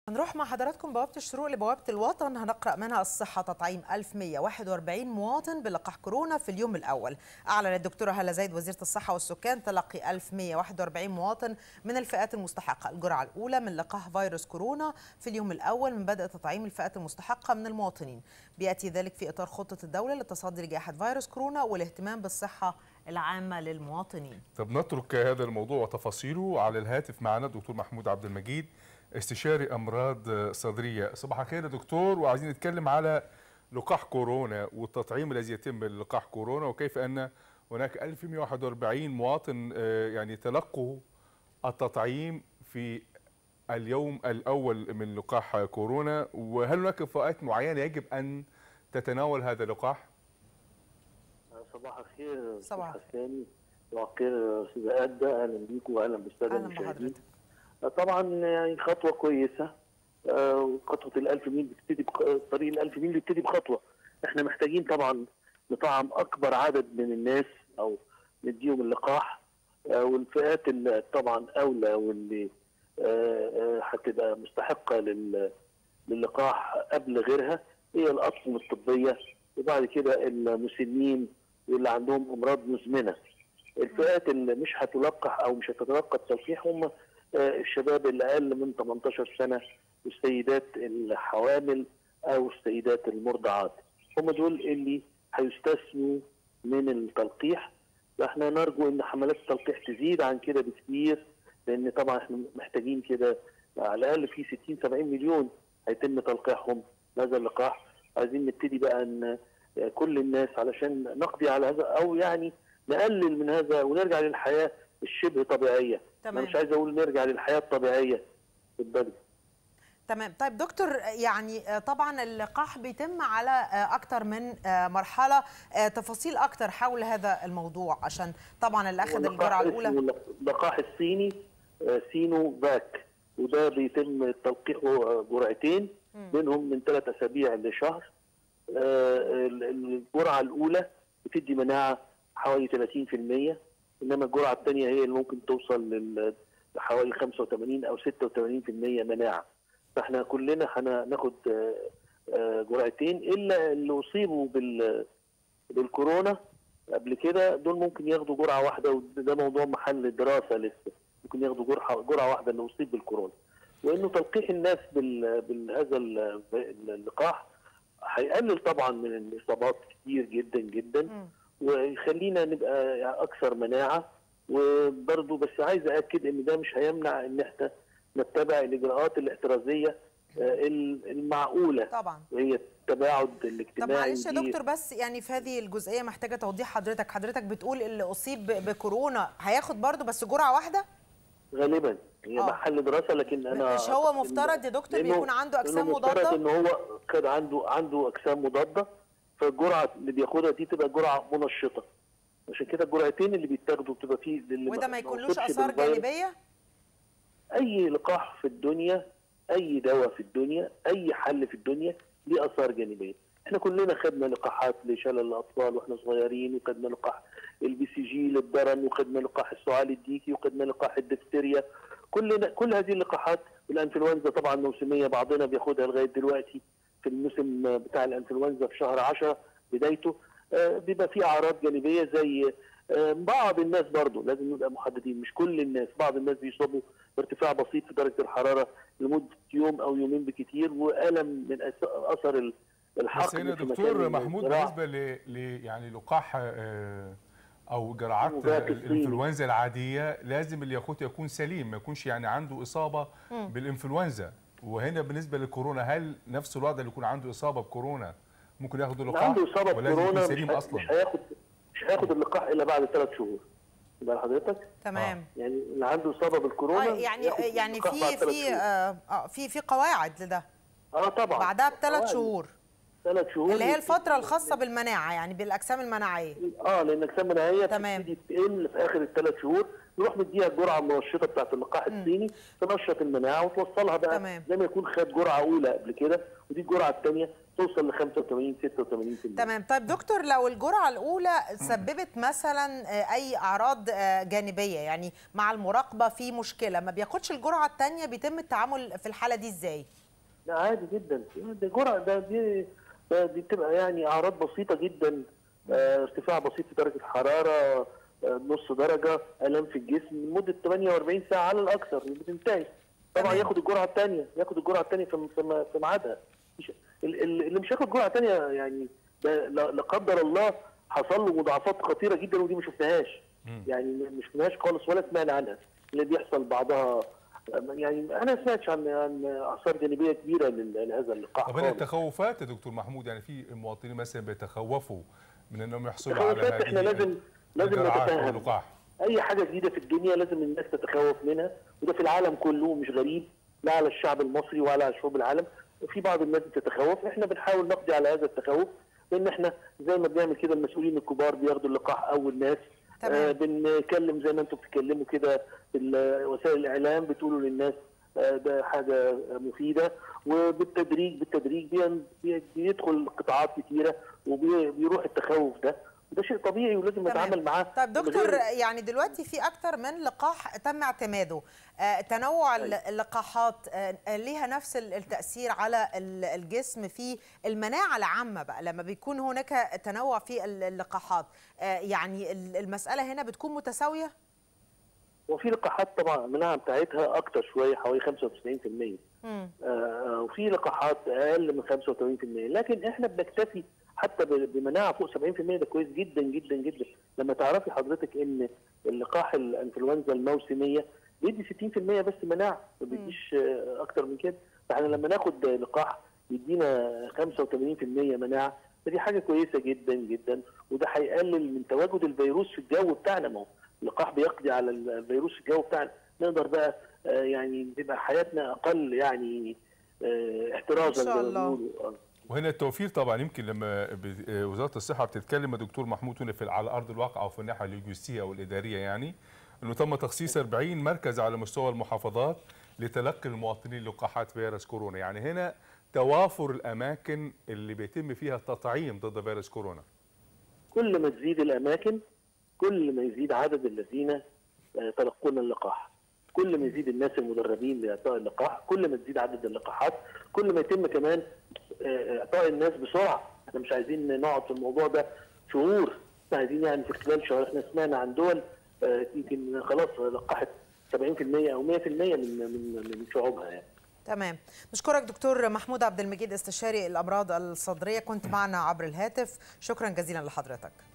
هنروح مع حضراتكم بوابة الشروق لبوابة الوطن هنقرأ منها الصحة تطعيم 1141 مواطن بلقاح كورونا في اليوم الأول أعلن الدكتورة هلا زايد وزيرة الصحة والسكان تلقي 1141 مواطن من الفئات المستحقة الجرعة الأولى من لقاح فيروس كورونا في اليوم الأول من بدء تطعيم الفئات المستحقة من المواطنين بيأتي ذلك في إطار خطة الدولة للتصدي لجائحة فيروس كورونا والاهتمام بالصحة العامة للمواطنين طب نترك هذا الموضوع وتفاصيله على الهاتف معنا الدكتور محمود عبد المجيد استشاري امراض صدريه صباح الخير يا دكتور وعايزين نتكلم على لقاح كورونا والتطعيم الذي يتم للقاح كورونا وكيف ان هناك 1141 مواطن يعني تلقوا التطعيم في اليوم الاول من لقاح كورونا وهل هناك فئات معينه يجب ان تتناول هذا اللقاح؟ صباح الخير صباح حساني صباح الخير استاذ ادى اهلا بيكم واهلا بالساده أهلا المشاهدين بحضرتك طبعا يعني خطوه كويسه آه، خطوه ال1000 ميل بتبتدي بخ- طريق ال1000 ميل بيبتدي بخطوه احنا محتاجين طبعا نطعم اكبر عدد من الناس او نديهم اللقاح آه، والفئات اللي طبعا اولى واللي آه، آه، هتبقى مستحقه لل- للقاح قبل غيرها هي الاطقم الطبيه وبعد كده المسنين واللي عندهم امراض مزمنه الفئات اللي مش هتلقح او مش هتتلقى التلقيح هم آه، الشباب اللي اقل من 18 سنه والسيدات الحوامل او السيدات المرضعات هم دول اللي هيستثنوا من التلقيح فاحنا نرجو ان حملات التلقيح تزيد عن كده بكثير لان طبعا احنا محتاجين كده على الاقل في 60 70 مليون هيتم تلقيحهم هذا اللقاح عايزين نبتدي بقى ان كل الناس علشان نقضي على هذا او يعني نقلل من هذا ونرجع للحياه الشبه طبيعيه انا تمام مش عايز اقول نرجع للحياه الطبيعيه بالبلد تمام طيب دكتور يعني آه، طبعا اللقاح بيتم على آه، اكتر من آه، مرحله آه، تفاصيل اكتر حول هذا الموضوع عشان طبعا اللي اخذ الجرعه الاولى اسمه اللقاح الصيني آه، سينو باك وده بيتم تلقيحه آه، جرعتين منهم من ثلاث اسابيع لشهر آه، ال- الجرعه الاولى بتدي مناعه حوالي 30% انما الجرعه الثانيه هي اللي ممكن توصل لل- لحوالي 85 او 86% مناعه فاحنا كلنا هناخد آه، آه، جرعتين الا اللي اصيبوا بال بالكورونا قبل كده دول ممكن ياخدوا جرعه واحده وده موضوع محل دراسه لسه ممكن ياخدوا جرعه جرعه واحده اللي اصيب بالكورونا وانه تلقيح الناس بال... بهذا ال- اللقاح هيقلل طبعا من الاصابات كتير جدا جدا مم. ويخلينا نبقى اكثر مناعه وبرضه بس عايز اكد ان ده مش هيمنع ان احنا نتبع الاجراءات الاحترازيه آه، المعقوله طبعا وهي التباعد طب الاجتماعي معلش يا دي دكتور بس يعني في هذه الجزئيه محتاجه توضيح حضرتك حضرتك بتقول اللي اصيب ب- بكورونا هياخد برضه بس جرعه واحده غالبا هي آه. محل دراسه لكن انا مش هو أعتقد إن- مفترض يا دكتور لأنه- بيكون عنده اجسام لأنه مفترض مضاده ان هو كان عنده عنده اجسام مضاده فالجرعه اللي بياخدها دي تبقى جرعه منشطه عشان كده الجرعتين اللي بيتاخدوا بتبقى فيه للي وده ما يكونلوش أصيبش اثار بالفيروس. جانبيه اي لقاح في الدنيا اي دواء في الدنيا اي حل في الدنيا ليه اثار جانبيه احنا كلنا خدنا لقاحات لشلل الاطفال واحنا صغيرين وخدنا لقاح البي سي جي للدرن وخدنا لقاح السعال الديكي وخدنا لقاح الدفتيريا كلنا كل هذه اللقاحات والانفلونزا طبعا موسميه بعضنا بياخدها لغايه دلوقتي في الموسم بتاع الانفلونزا في شهر 10 بدايته آه، بيبقى فيه اعراض جانبيه زي آه، بعض الناس برضه لازم نبقى محددين مش كل الناس بعض الناس بيصابوا بارتفاع بسيط في درجه الحراره لمده يوم او يومين بكتير والم من أس- اثر ال- الحقن بس هنا في دكتور مكان محمود الزراعة. بالنسبه ل... ل... يعني لقاح آه، او جرعات وفاة الصين. الانفلونزا العاديه لازم اللي ياخدها يكون سليم ما يكونش يعني عنده اصابه بالانفلونزا وهنا بالنسبه للكورونا هل نفس الوضع اللي يكون عنده اصابه بكورونا ممكن ياخد اللي اللقاح عنده اصابه ولازم يكون بكورونا مش, سليم هي- اصلا مش هياخد مش هياخد اللقاح الا بعد ثلاث شهور يبقى حضرتك تمام يعني اللي عنده اصابه بالكورونا آه يعني ياخد يعني اللقاح في بعد ثلاث في شهور. آه آه، في في قواعد لده اه طبعا بعدها بثلاث شهور ثلاث شهور اللي هي الفتره الخاصه بالمناعه يعني بالاجسام المناعيه اه لان اجسام مناعيه تمام. بتبتدي تقل في اخر الثلاث شهور نروح نديها الجرعه المنشطه بتاعت اللقاح الصيني تنشط المناعه وتوصلها بقى تمام. زي ما يكون خد جرعه اولى قبل كده ودي الجرعه الثانيه توصل ل 85 86% تمام طيب دكتور لو الجرعة الأولى سببت مثلا آه، أي أعراض آه، جانبية يعني مع المراقبة في مشكلة ما بياخدش الجرعة الثانية بيتم التعامل في الحالة دي إزاي؟ لا عادي جدا ده جرعه ده دي ده دي بتبقى يعني اعراض بسيطه جدا آه، ارتفاع بسيط في درجه الحراره آه، نص درجه الام في الجسم لمده 48 ساعه على الاكثر بتنتهي طبعا تمام. ياخد الجرعه الثانيه ياخد الجرعه الثانيه في في في ميعادها مش- ال- ال- اللي مش هياخد جرعه ثانيه يعني ده لا لا قدر الله حصل له مضاعفات خطيره جدا ودي ما شفناهاش يعني ما شفناهاش خالص ولا سمعنا عنها اللي بيحصل بعضها يعني انا ما سمعتش عن عن اثار جانبيه كبيره لل- لهذا اللقاح طب هنا خالص. التخوفات يا دكتور محمود يعني في المواطنين مثلا بيتخوفوا من انهم يحصلوا على التخوفات هذه احنا لازم لازم الجرعات او نتفهم اللقاح اي حاجه جديده في الدنيا لازم الناس تتخوف منها وده في العالم كله مش غريب لا على الشعب المصري ولا على شعوب العالم في بعض الناس بتتخوف احنا بنحاول نقضي على هذا التخوف لان احنا زي ما بنعمل كده المسؤولين الكبار بياخدوا اللقاح اول ناس تمام. آه بنتكلم زي ما انتم بتتكلموا كده في ال- وسائل الاعلام بتقولوا للناس آه ده حاجه مفيده وبالتدريج بالتدريج بين- بي- بيدخل قطاعات كتيره وبيروح التخوف ده وده شيء طبيعي ولازم نتعامل معاه طيب من دكتور غير- يعني دلوقتي في أكتر من لقاح تم اعتماده آه، تنوع ال- أيوة. اللقاحات آه، ليها نفس ال- التأثير على ال- الجسم في المناعة العامة بقى لما بيكون هناك تنوع في ال- اللقاحات آه، يعني ال- المسألة هنا بتكون متساوية؟ وفي لقاحات طبعا المناعه بتاعتها اكتر شويه حوالي 95% مم. آه، وفي لقاحات اقل من 85% لكن احنا بنكتفي حتى ب- بمناعه فوق 70% ده كويس جدا جدا جدا لما تعرفي حضرتك ان اللقاح الانفلونزا الموسميه بيدي 60% بس مناعه ما بيديش آه، اكتر من كده فاحنا لما ناخد لقاح يدينا 85% مناعه فدي حاجه كويسه جدا جدا وده هيقلل من تواجد الفيروس في الجو بتاعنا ما هو اللقاح بيقضي على الفيروس في الجو بتاعنا نقدر بقى آه، يعني تبقى حياتنا اقل يعني آه، احترازا إن شاء زي ما الله. بيقولوا. آه. وهنا التوفير طبعا يمكن لما ب- آه، وزاره الصحه بتتكلم يا دكتور محمود هنا في على ارض الواقع او في الناحيه اللوجستيه او الاداريه يعني انه تم تخصيص 40 مركز على مستوى المحافظات لتلقي المواطنين لقاحات فيروس كورونا يعني هنا توافر الاماكن اللي بيتم فيها التطعيم ضد فيروس كورونا كل ما تزيد الاماكن كل ما يزيد عدد الذين آه، تلقون اللقاح كل ما يزيد الناس المدربين لاعطاء اللقاح كل ما تزيد عدد اللقاحات كل ما يتم كمان آه، اعطاء الناس بسرعه احنا مش عايزين نقعد في الموضوع ده شهور احنا عايزين يعني في خلال شهر احنا سمعنا عن دول آه، يمكن خلاص لقحت 70% او 100% من من من شعوبها يعني تمام نشكرك دكتور محمود عبد المجيد استشاري الأمراض الصدرية كنت معنا عبر الهاتف شكرا جزيلا لحضرتك